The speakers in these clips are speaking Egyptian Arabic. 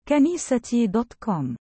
كنيستي دوت كوم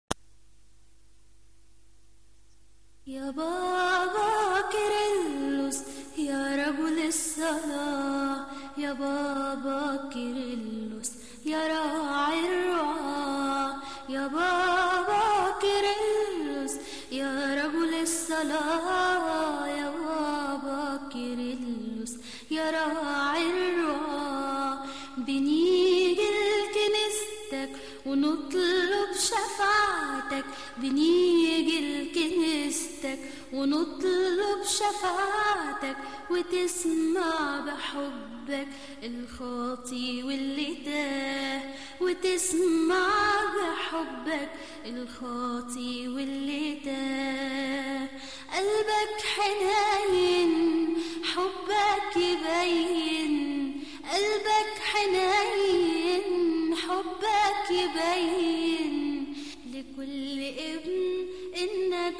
يا بابا كيرلس يا رجل الصلاة يا بابا كيرلس يا راعي الرعاة يا بابا كيرلس يا رجل الصلاة يا بابا كيرلس يا راعي الرعاة بنيجي لكنيستك ونطلب شفاعتك بنيجي لكنيستك ونطلب شفاعتك وتسمع بحبك الخاطي واللي تاه وتسمع بحبك الخاطي واللي تاه قلبك حنين حبك يبين قلبك حنين حبك يبين لكل ابن انك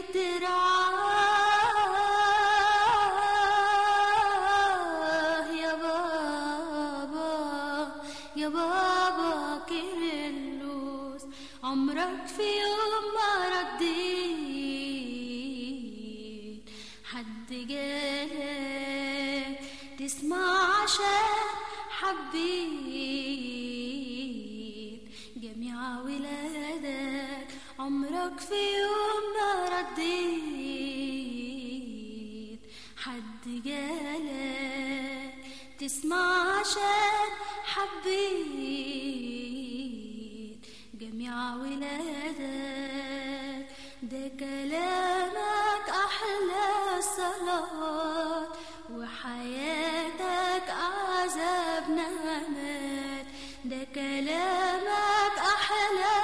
بترعاه يا بابا يا بابا كيرلس عمرك في يوم ما رديت حد جالك تسمع عشان حبيت جميع ولادك عمرك في يوم ما رديت حد جالك تسمع عشان حبيت جميع ولادك ده كلامك أحلى صلاة وحياتك عذاب نعمات ده كلامك أحلى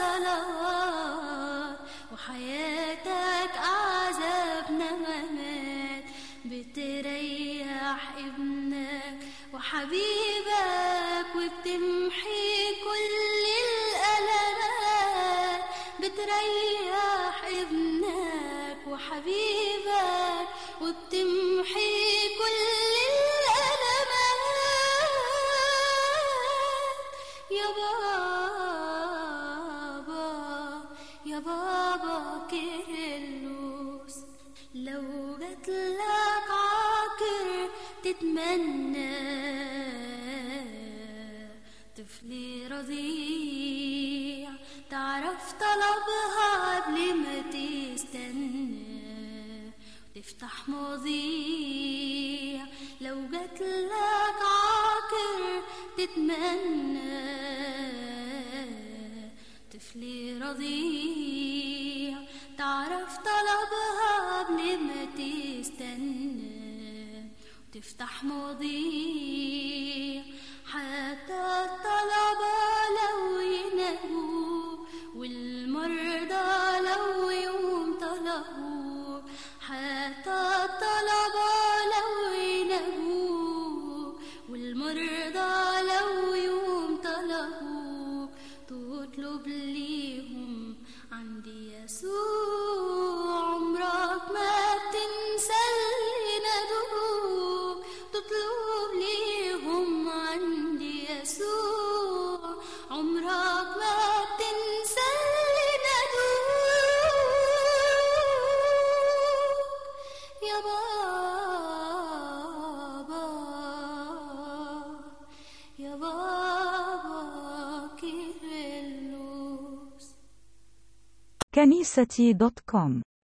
صلاة وحياتك عذاب نعمات بتريح ابنك وحبيبك وبتمحي كل الألمات بتريح ابنك وحبيبك وبتمحي كل الألمات يا بابا يا بابا كيرلس لو جاتلك عاكر تتمنى طفل رضيع تعرف طلبها قبل ما تستنى تفتح مواضيع لو جاتلك عاكر تتمنى طفل رضيع تعرف طلبها قبل ما تستنى وتفتح مواضيع حتى الطلبة لو يناموا والمرضى لو يوم طلبوا حتى الطلبة لو يناموا والمرضى لو يوم طلبوا تطلب ليهم عند يسوع عمرك ما تنسى اللي نادوك تطلب ليهم عند يسوع عمرك ما تنسى اللي نادوك يا بابا يا بابا كيرلس كنيستي دوت كوم